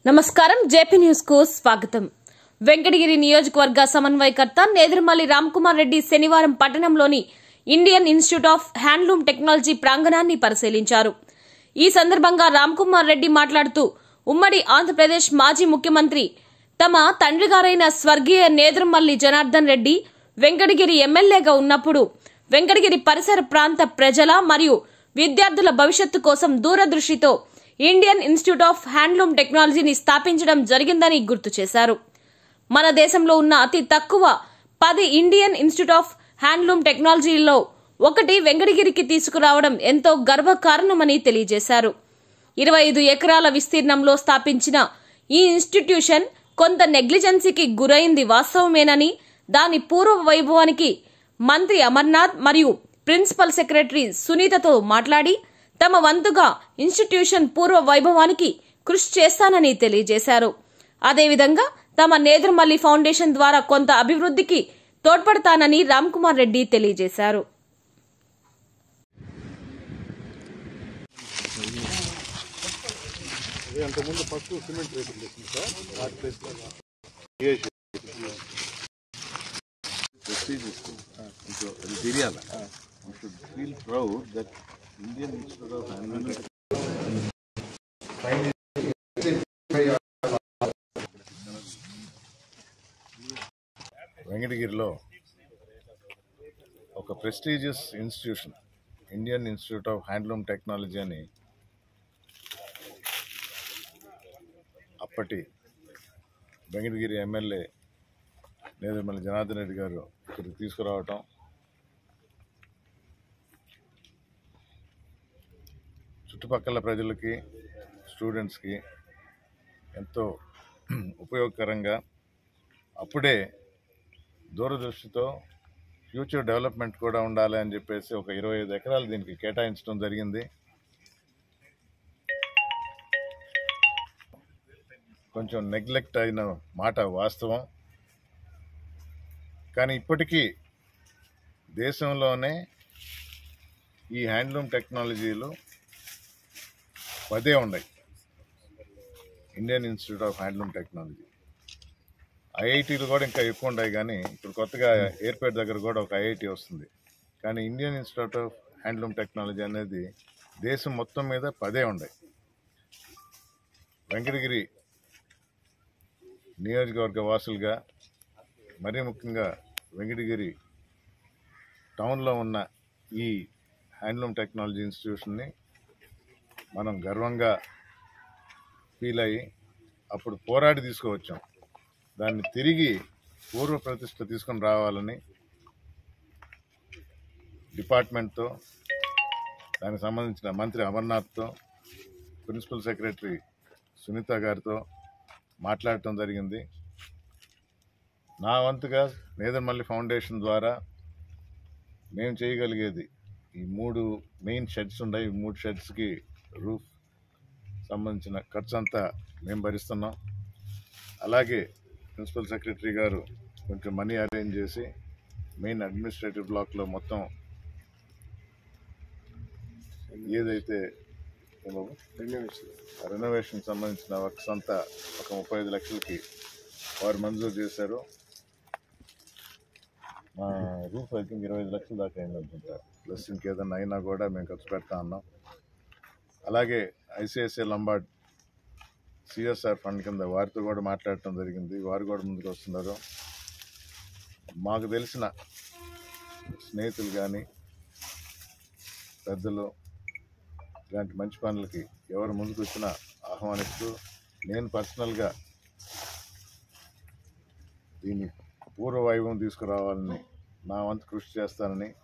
నమస్కారం JP news కు స్వాగతం వెంకటగిరి నియోజకవర్గ సమన్వయకర్త నేదురుమల్లి రామ్కుమార్ రెడ్డి శనివారం పట్టణంలోని Indian Institute of Handloom Technology ప్రాంగణాన్ని పరిశీలించారు ఈ సందర్భంగా రామ్కుమార్ రెడ్డి మాట్లాడుతూ ఉమ్మడి ఆంధ్రప్రదేశ్ మాజీ ముఖ్యమంత్రి తమ తండ్రిగారైన స్వర్గీయ నేదురుమల్లి జనార్దన్ రెడ్డి వెంకటగిరి ఎమ్మెల్యేగా ఉన్నప్పుడు వెంకటగిరి పరిసర ప్రాంత ప్రజల మరియు విద్యార్థుల భవిష్యత్తు కోసం దూరదృష్టితో ఇండియన్ ఇన్స్టిట్యూట్ ఆఫ్ హ్యాండ్లూమ్ టెక్నాలజీని స్థాపించడం జరిగిందని గుర్తు చేశారు మన దేశంలో ఉన్న అతి తక్కువ పది ఇండియన్ ఇన్స్టిట్యూట్ ఆఫ్ హ్యాండ్లూమ్ టెక్నాలజీలో ఒకటి వెంకటగిరికి తీసుకురావడం ఎంతో గర్వకారణమని తెలియజేశారు ఇరవై ఐదు ఎకరాల విస్తీర్ణంలో స్థాపించిన ఈ ఇన్స్టిట్యూషన్ కొంత నెగ్లిజెన్సీకి గురైంది వాస్తవమేనని దాని పూర్వ వైభవానికి మంత్రి అమర్నాథ్ మరియు ప్రిన్సిపల్ సెక్రటరీ సునీతతో మాట్లాడి తమ వంతుగా ఇన్స్టిట్యూషన్ పూర్వ వైభవానికి కృషి చేస్తానని తెలియజేశారు అదేవిధంగా తమ నేదురుమల్లి ఫౌండేషన్ ద్వారా కొంత అభివృద్ధికి తోడ్పడతానని రామ్కుమార్ రెడ్డి తెలియజేశారు ఇది అంతకుముందు ఫస్ట్ సిమెంట్ రేకులు వేసింది సార్ వాటి ప్లేస్లో prestige is good. So అది తెలియాలి you should feel proud that Indian Institute of Handloom వెంకటగిరిలో ఒక prestigious institution Indian Institute of Handloom Technology అని అప్పటి వెంకటగిరి ఎమ్మెల్యే నేదుమల్లి జనార్దన్ రెడ్డి గారు ఇక్కడికి తీసుకురావటం చుట్టుపక్కల ప్రజలకి స్టూడెంట్స్కి ఎంతో ఉపయోగకరంగా అప్పుడే దూరదృష్టితో ఫ్యూచర్ డెవలప్మెంట్ కూడా ఉండాలి అని చెప్పేసి ఒక ఇరవై ఐదు ఎకరాలు దీనికి కేటాయించడం జరిగింది కొంచెం నెగ్లెక్ట్ అయిన మాట వాస్తవం కానీ ఇప్పటికీ దేశంలోనే ఈ హ్యాండ్లూమ్ టెక్నాలజీలు పదే ఉన్నాయి Indian Institute of Handloom Technology ఐఐటీలు కూడా ఇంకా ఎక్కువ ఉన్నాయి కానీ ఇప్పుడు కొత్తగా ఎయిర్పేట్ దగ్గర కూడా ఒక ఐఐటి వస్తుంది కానీ Indian Institute of Handloom Technology అనేది దేశం మొత్తం మీద పదే ఉన్నాయి వెంకటగిరి నియోజకవర్గ వాసులుగా మరీ ముఖ్యంగా వెంకటగిరి టౌన్లో ఉన్న ఈ హ్యాండ్లూమ్ టెక్నాలజీ ఇన్స్టిట్యూషన్ని మనం గర్వంగా ఫీల్ అయ్యి అప్పుడు పోరాడి తీసుకువచ్చాం దాన్ని తిరిగి పూర్వ ప్రతిష్ట తీసుకొని రావాలని డిపార్ట్మెంట్తో దానికి సంబంధించిన మంత్రి అమర్నాథ్తో ప్రిన్సిపల్ సెక్రటరీ సునీత గారితో మాట్లాడటం జరిగింది నా వంతుగా నేదర్మల్లి ఫౌండేషన్ ద్వారా మేము చేయగలిగేది ఈ మూడు మెయిన్ షెడ్స్ ఉన్నాయి ఈ మూడు షెడ్స్కి రూఫ్ సంబంధించిన ఖర్చు అంతా మేము భరిస్తున్నాం అలాగే ప్రిన్సిపల్ సెక్రటరీ గారు కొంచెం మనీ అరేంజ్ చేసి మెయిన్ అడ్మినిస్ట్రేటివ్ బ్లాక్లో మొత్తం ఏదైతే ఏమో రెనోవేషన్ సంబంధించిన వర్క్స్ అంతా ఒక ముప్పై ఐదు లక్షలకి వారు మంజూరు చేశారు మా రూఫ్ ఐ థింక్ ఇరవై ఐదు లక్షల దాకా అయింది అనుకుంటా ప్లస్ ఇంకేదన్నా అయినా కూడా మేము ఖర్చు పెడతా ఉన్నాం అలాగే ఐసిఐసిఐ లంబార్డ్ సిఎస్ఆర్ ఫండ్ కింద వారితో కూడా మాట్లాడటం జరిగింది వారు కూడా ముందుకు వస్తున్నారు మాకు తెలిసిన స్నేహితులు కానీ పెద్దలు ఇలాంటి మంచి పనులకి ఎవరు ముందుకు వచ్చినా ఆహ్వానిస్తూ నేను పర్సనల్గా దీన్ని పూర్వ వైభవం తీసుకురావాలని నా వంతు కృషి చేస్తానని